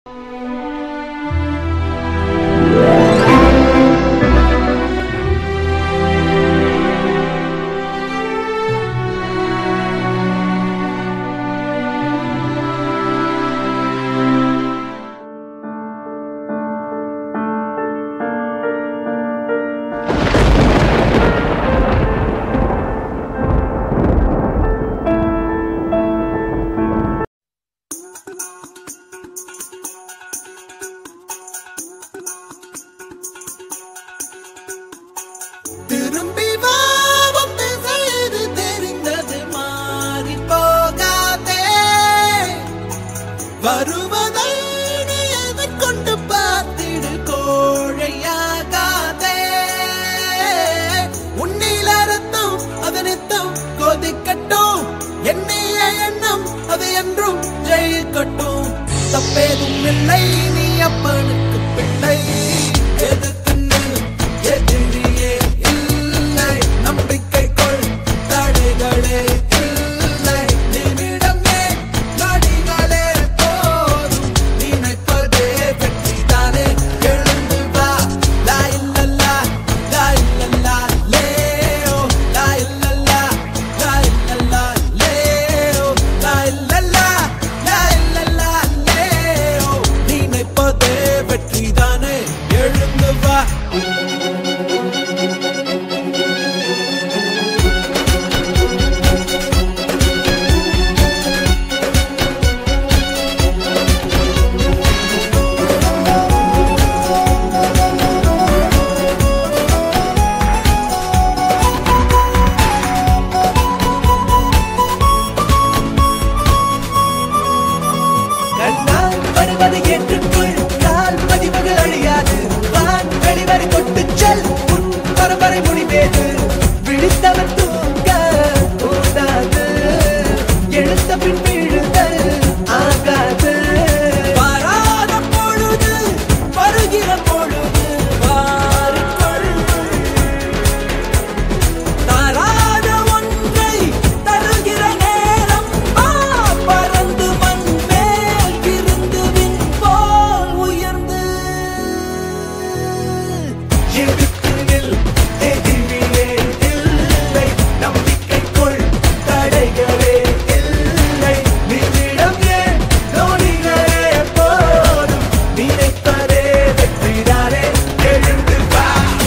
திரும்பி வா வந்து செய்து தெரிந்தது மாறி போகாதே வருவதை நீ எதைக் கொண்டு பார்த்திடு கோழையாகாதே உன்னில ரத்தம் அது நித்தம் கொதிக்கட்டும் எண்ணிய எண்ணம் அது என்றும் ஜெயிக்கட்டும் தப்பேதும் இல்லை நீ அப்பனுக்கு பிள்ளை எதுக்குன்னு எதிரியே இல்லை நம்பிக்கை கொள் தடைகளே இல்லை நிமிடமே நடிகளே போதும் நினைப்பதே வெற்றிதானே எழுந்து வா லா இல்லல்லா லா இல்லல்லா லேயோ லா இல்லல்லா லா இல்லல்லா லேயோ லா இல்லல்லா லா இல்லல்லா லேயோ நினைப்பதே வெற்றிதானே எழுந்து வா கண்ணால் வருவதை ஏற்றுக்கொள் கால் பதிவது அழியாது வான் வெளிவரை தொட்டுச் செல் உன் பரம்பரை முடிவேது விழித்தவன் தூங்க கூடாது எழுத்த பின் விழுதல் ஆகாது வராத பொழுது வருகிற பொழுது வாரிக்கொள் தராத ஒன்றை தருகிற நேரம் வா பறந்து மண் மேல் விருந்து விண் போல் உயர்ந்து எதிர்த்து நில் எதிரியே இல்லை நம்பிக்கை கொள் தடைகளே இல்லை நிமிடம் ஏன் நொடிகளே போதும் நினைப்பதே வெற்றிதானே எழுந்து வா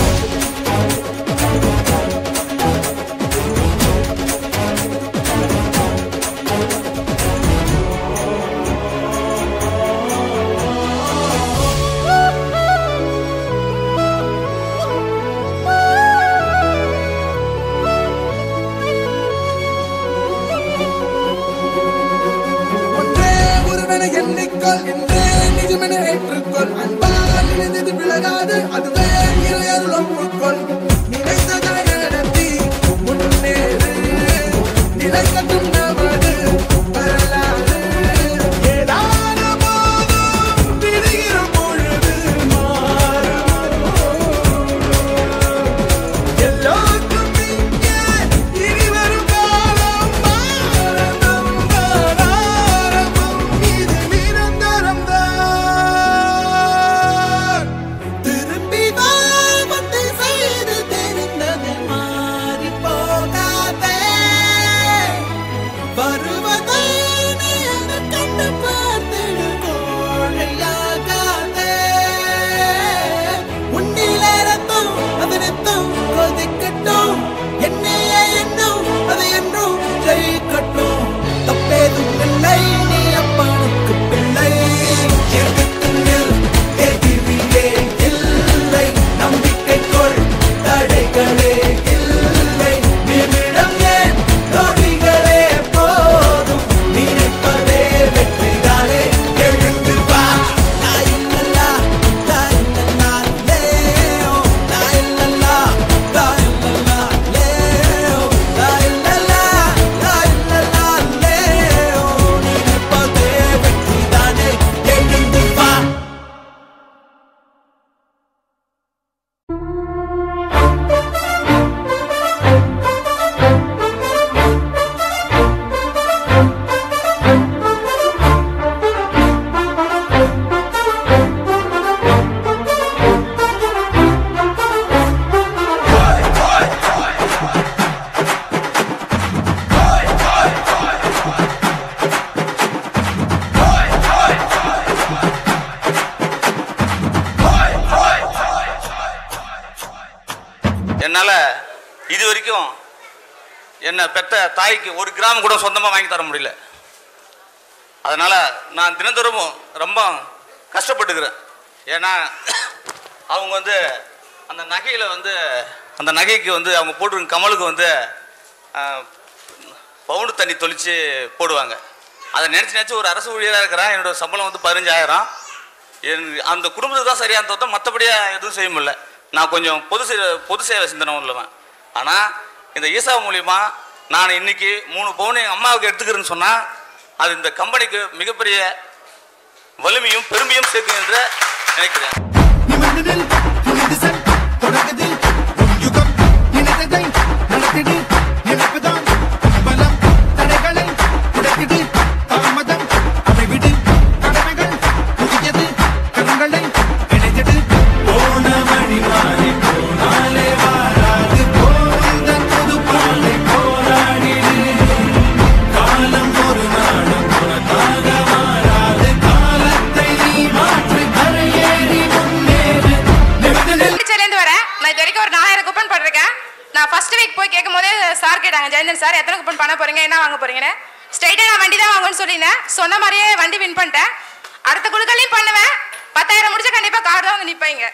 ஒன்றே ஒருவனை எண்ணிக்கொள் என்றே நிஜமென ஏற்றுக்கொள் அன்பால் நினைந்தது விலகாது அதுவே இறையருள் ஒப்புக்கொள் நினைத்ததை நடத்தி முன்னேறு நிலைக்கட்டும் நமது வரலாறு ஏதான போதும் விடுகிற பொழுது மாறும் எல்லோருக்கும் இங்கே இனி வரும் காலம் ஆரம்பம் தான் ஆரம்பம் இது நிரந்தரம் தான் திரும்பி வா வந்து செய்து தெரிந்தது மாறி போகாதே என்னால் இது வரைக்கும் என்னை பெற்ற தாய்க்கு ஒரு கிராம் கூட சொந்தமாக வாங்கி தர முடியல அதனால் நான் தினந்தோறும் ரொம்ப கஷ்டப்பட்டுக்கிறேன் ஏன்னா அவங்க வந்து அந்த நகையில் வந்து அந்த நகைக்கு வந்து அவங்க போட்டிருக்க கமலுக்கு வந்து ஆஹ், பவுண்டு தண்ணி தொளிச்சு போடுவாங்க அதை நினச்சி நினச்சி ஒரு அரசு ஊழியராக இருக்கிறேன் என்னோட சம்பளம் வந்து பதினஞ்சாயிரம் என் அந்த குடும்பத்துக்கு தான் சரியான தோட்டம் மற்றபடியாக எதுவும் செய்ய முடியல நான் கொஞ்சம் பொது சேவை பொது சேவை சிந்தனை உள்ளவன் ஆனால் இந்த ஈசா மூலியமா நான் இன்னைக்கு மூணு பவுன் எங்கள் அம்மாவுக்கு எடுத்துக்கிறேன்னு சொன்னால் அது இந்த கம்பெனிக்கு மிகப்பெரிய வலிமையும் பெருமையும் சேர்க்கும் என்று நினைக்கிறேன் நிமிர்ந்ததில் துணிந்து செல் தொடங்குதில் உன் யுகம் நினைத்ததை நடத்திடு நினைப்புதான் பலம் தடைகளை உடைத்திடு தாமதம் அதை விடு கடமைகள் புதியது கரங்களை இணைத்திடு போன வழி மாறி போனாலே வாராது போந்த புது பாலை போராடிடு காலம் ஒரு நாளும் உனக்காக மாறாது காலத்தை நீ மாற்றி கரையேறி முன்னேறு நிமிர்ந்ததில் திருச்சிலேருந்து வரேன் நான் இது வரைக்கும் ஒரு நாலாயிரம் கூப்பன் போட்டிருக்கேன் நான் ஃபர்ஸ்ட் வீக் போய் கேட்கும் போதே சார் கேட்டாங்க ஜெயந்தன் சார் எத்தனை கூப்பன் பண்ண போறீங்க என்ன வாங்க போறீங்கன்னு ஸ்ட்ரைட்டாக நான் வண்டி தான் வாங்கணும்னு சொல்லியிருந்தேன் சொன்ன மாதிரியே வண்டி வின் பண்ணிட்டேன் அடுத்த குழுக்களையும் பண்ணுவேன் பத்தாயிரம் முடிச்சா கண்டிப்பாக கார் தான் வந்து நிற்பாங்க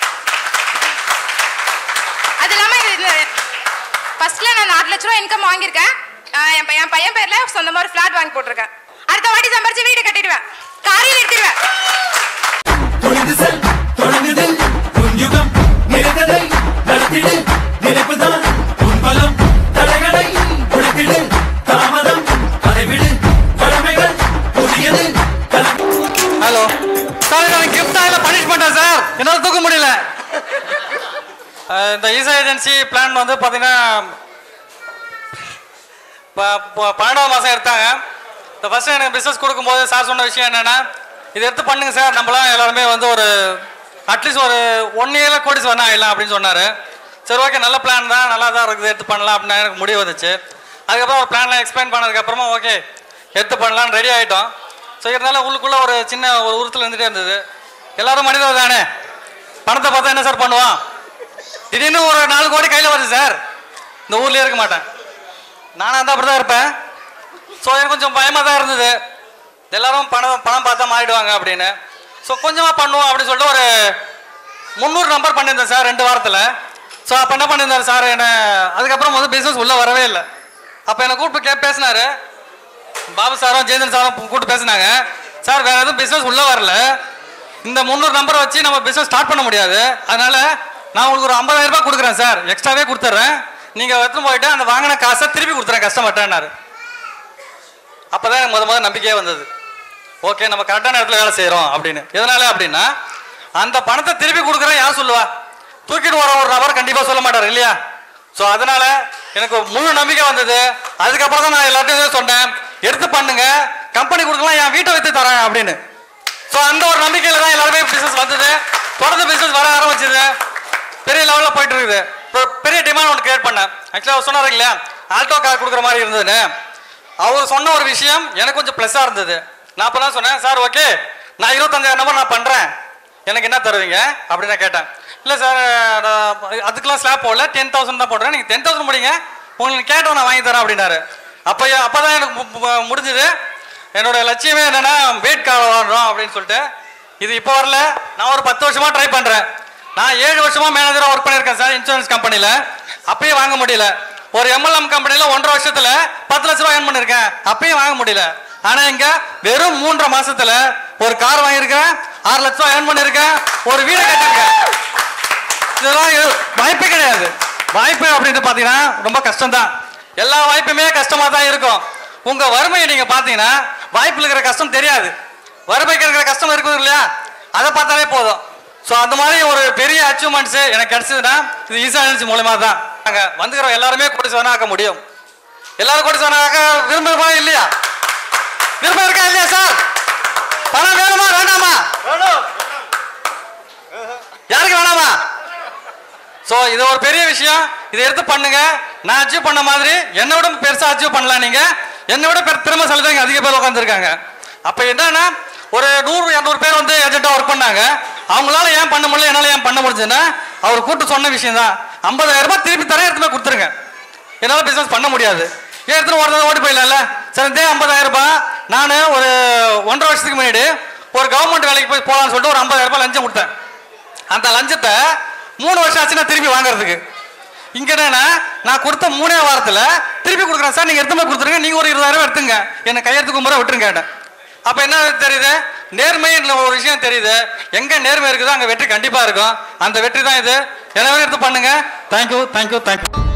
அது இல்லாமல் இது ஃபர்ஸ்ட்ல நான் நாலு லட்ச ரூபா இன்கம் வாங்கியிருக்கேன் ஆஹ் என் பையன் என் பையன் பேர்ல சொந்தமாக ஒரு ஃப்ளாட் வாங்கி போட்டிருக்கேன் அடுத்த வாட்டி சம்பாரிச்சு வீடு கட்டிடுவேன் காரையும் நிறுத்திடுவேன் துணிந்து செல் தொடங்குதில் உன் யுகம் நினைத்ததை நடத்திடு நினைப்புதான் உன் பலம் தடைகளை உடைத்திடு தாமதம் அதை விடு கடமைகள் புதியது கல- ஹலோ சார் நான் கிஃப்டா இல்லை பனிஷ்மெண்ட்டா சார் என்னால் தூக்க முடியல அஹ் இந்த ஈசா ஏஜென்சி பிளான் வந்து பார்த்தீங்கன்னா ப- ப- பன்னெண்டாவது மாதம் எடுத்தாங்க இந்த ஃபஸ்ட்டு எனக்கு பிஸ்னஸ் கொடுக்கும்போது சார் சொன்ன விஷயம் என்னென்னா இது எடுத்து பண்ணுங்க சார் நம்மளாம் எல்லாருமே வந்து ஒரு அட்லீஸ்ட் ஒரு ஒன் இயரில் கோடிஸ் வேணா ஆயிடலாம் அப்படின்னு சொன்னார் சரி ஓகே நல்ல பிளான் தான் நல்லா தான் இருக்குது எடுத்து பண்ணலாம் அப்படின்னு எனக்கு முடிவு வந்துச்சு அதுக்கப்புறம் ஒரு பிளான்லாம் எக்ஸ்பிளைன் பண்ணதுக்கப்புறமா ஓகே எடுத்து பண்ணலாம்னு ரெடி ஆகிட்டோம் ஸோ இருந்தாலும் உள்ளுக்குள்ளே ஒரு சின்ன ஒரு உறுத்தல் இருந்துகிட்டே இருந்தது எல்லாரும் மனிதர் தானே பணத்தை பார்த்தா என்ன சார் பண்ணுவான் திடீர்னு ஒரு நாலு கோடி கையில் வருது சார் இந்த ஊர்லேயே இருக்க மாட்டேன் நானும் அந்த அப்படி தான் இருப்பேன் ஸோ எனக்கு கொஞ்சம் பயமாக தான் இருந்தது எல்லாரும் பணம் பணம் பார்த்தா மாறிடுவாங்க அப்படின்னு ஸோ கொஞ்சமாக பண்ணுவோம் அப்படின்னு சொல்லிட்டு ஒரு முந்நூறு நம்பர் பண்ணியிருந்தேன் சார் ரெண்டு வாரத்தில் ஸோ அப்போ என்ன பண்ணியிருந்தார் சார் என்ன அதுக்கப்புறம் வந்து பிஸ்னஸ் உள்ளே வரவே இல்லை அப்போ என்னை கூப்பிட்டு கே பேசினாரு பாபு சாரும் ஜெயந்தன் சாரும் கூப்பிட்டு பேசினாங்க சார் வேற எதுவும் பிஸ்னஸ் உள்ளே வரல இந்த முந்நூறு நம்பரை வச்சு நம்ம பிஸ்னஸ் ஸ்டார்ட் பண்ண முடியாது அதனால நான் உங்களுக்கு ஒரு 50000 ரூபாய் கொடுக்குறேன் சார் எக்ஸ்ட்ராவே கொடுத்துட்றேன் நீங்கள் எடுத்துன்னு போயிட்டு அந்த வாங்கின காசை திருப்பி கொடுத்துறேன் கஸ்டமர்ட்டாரு அப்போ தான் முத முத நம்பிக்கையே வந்தது ஓகே நம்ம கரெக்டான இடத்துல வேலை செய்கிறோம் அப்படின்னு எதனால அப்படின்னா அந்த பணத்தை திருப்பி கொடுக்குறேன் யார் சொல்லுவா தூக்கிட்டு வர ஒரு நபர் கண்டிப்பாக சொல்ல மாட்டார் இல்லையா ஸோ அதனால எனக்கு முழு நம்பிக்கை வந்தது அதுக்கப்புறம் தான் நான் எல்லாத்தையும் சொன்னேன் எடுத்து பண்ணுங்க கம்பெனி கொடுக்கலாம் என் வீட்டை வைத்து தரேன் அப்படின்னு ஸோ அந்த ஒரு நம்பிக்கையில் தான் எல்லாருமே பிஸ்னஸ் வந்தது தொடர்ந்து பிஸ்னஸ் வர ஆரம்பிச்சது பெரிய லெவலில் போயிட்டு இருக்குது இப்போ பெரிய டிமாண்ட் ஒன்று கிரியேட் பண்ணேன் ஆக்சுவலாக அவர் சொன்னார் இல்லையா ஆல்டோ கார் கொடுக்குற மாதிரி இருந்ததுன்னு அவர் சொன்ன ஒரு விஷயம் எனக்கு கொஞ்சம் ப்ளஸ்ஸாக இருந்தது நான் அப்போ தான் சொன்னேன் சார் ஓகே நான் இருபத்தஞ்சாயிரம் நம்பர் நான் பண்ணுறேன் எனக்கு என்ன தருவீங்க அப்படின்னு நான் கேட்டேன் இல்லை சார் நான் அதுக்கெலாம் ஸ்லாப் போடல டென் தௌசண்ட் தான் போடுறேன் நீங்கள் டென் தௌசண்ட் முடிங்க உங்களுக்கு கேட்டோம் நான் வாங்கி தரேன் அப்படின்னாரு அப்போ அப்போ தான் எனக்கு மு- மு- முடிஞ்சது என்னோட லட்சியமே என்னன்னா வெயிட் கார் வாங்கணும் அப்படின்னு சொல்லிட்டு இது இப்போ வரல நான் ஒரு பத்து வருஷமா ட்ரை பண்றேன் நான் ஏழு வருஷமா மேனேஜரா ஒர்க் பண்ணியிருக்கேன் சார் இன்சூரன்ஸ் கம்பெனில அப்பயும் வாங்க முடியல ஒரு எம்எல்எம் கம்பெனில ஒன்றரை வருஷத்துல பத்து லட்ச ரூபாய் earn பண்ணியிருக்கேன் அப்பயும் வாங்க முடியல ஆனா இங்க வெறும் மூன்றரை மாசத்துல ஒரு கார் வாங்கியிருக்கேன் ஆறு லட்ச ரூபாய் earn பண்ணியிருக்கேன் ஒரு வீடு கட்டியிருக்கேன் இதெல்லாம் எ- வாய்ப்பே கிடையாது வாய்ப்பு அப்படின்னு பார்த்தீங்கன்னா ரொம்ப கஷ்டம்தான் எல்லா வாய்ப்புமே கஷ்டமா தான் இருக்கும் உங்க வறுமையை நீங்க பார்த்தீங்கன்னா வாய்ப்புல இருக்கிற கஷ்டம் தெரியாது வறுமைக்கு இருக்கிற கஷ்டம் இருக்குது இல்லையா அதை பார்த்தாலே போதும் ஸோ அந்த மாதிரி ஒரு பெரிய அச்சீவ்மெண்ட்ஸ் எனக்கு கிடைச்சதுன்னா இது ஈஸா எனர்ஜி மூலமா தான் நாங்கள் வந்துக்கிற எல்லாருமே கோடிசவனா ஆக்க முடியும் எல்லாரும் கோடிசவனா ஆக்க விரும்புகிறோமா இல்லையா விருப்பம் இருக்கா இல்லையா சார் பணம் வேணுமா வேண்டாமா யாருக்கு வேணாமா ஸோ இது ஒரு பெரிய விஷயம் இதை எடுத்து பண்ணுங்க நான் அச்சீவ் பண்ண மாதிரி என்னை விட பெருசா அச்சீவ் பண்ணலாம் நீங்க என்னை விட பெரு திறமை செலுத்தவங்க அதிக பேர் உட்காந்துருக்காங்க அப்போ என்னன்னா ஒரு நூறு இரநூறு பேர் வந்து ஏஜென்ட்டாக ஒர்க் பண்ணாங்க அவங்களால ஏன் பண்ண முடியல என்னால் ஏன் பண்ண முடிஞ்சதுன்னா அவர் கூட்டு சொன்ன விஷயம் தான் ஐம்பதாயிரம் ரூபாய் திருப்பி தரேன் எடுத்து போய் கொடுத்துருங்க என்னால் பிஸ்னஸ் பண்ண முடியாது ஏன் எடுத்துட்டு ஓடுறது ஓடி போயிடலாம்ல சரி இதே ஐம்பதாயிரம் ரூபாய் நான் ஒரு ஒன்றரை வருஷத்துக்கு முன்னாடி ஒரு கவர்மெண்ட் வேலைக்கு போய் போகலான்னு சொல்லிட்டு ஒரு ஐம்பதாயிரம் ரூபாய் லஞ்சம் கொடுத்தேன் அந்த லஞ்சத்தை மூணு வருஷம் ஆச்சு நான் திருப்பி வாங்குறதுக்கு இங்க என்னன்னா நான் கொடுத்த மூணே வாரத்துல திருப்பி கொடுக்குறேன் சார் நீங்க எடுத்து போய் கொடுத்துருங்க நீங்க ஒரு இருபதாயிரம் எடுத்துங்க என்ன கையெழுத்து கும்புற விட்டுருங்க என்ன. அப்ப என்ன தெரியுது நேர்மை ஒரு விஷயம் தெரியுது எங்க நேர்மை இருக்குதோ அங்க வெற்றி கண்டிப்பா இருக்கும் அந்த வெற்றி தான் இது எல்லாமே எடுத்து பண்ணுங்க தேங்க்யூ தேங்க்யூ தேங்க்யூ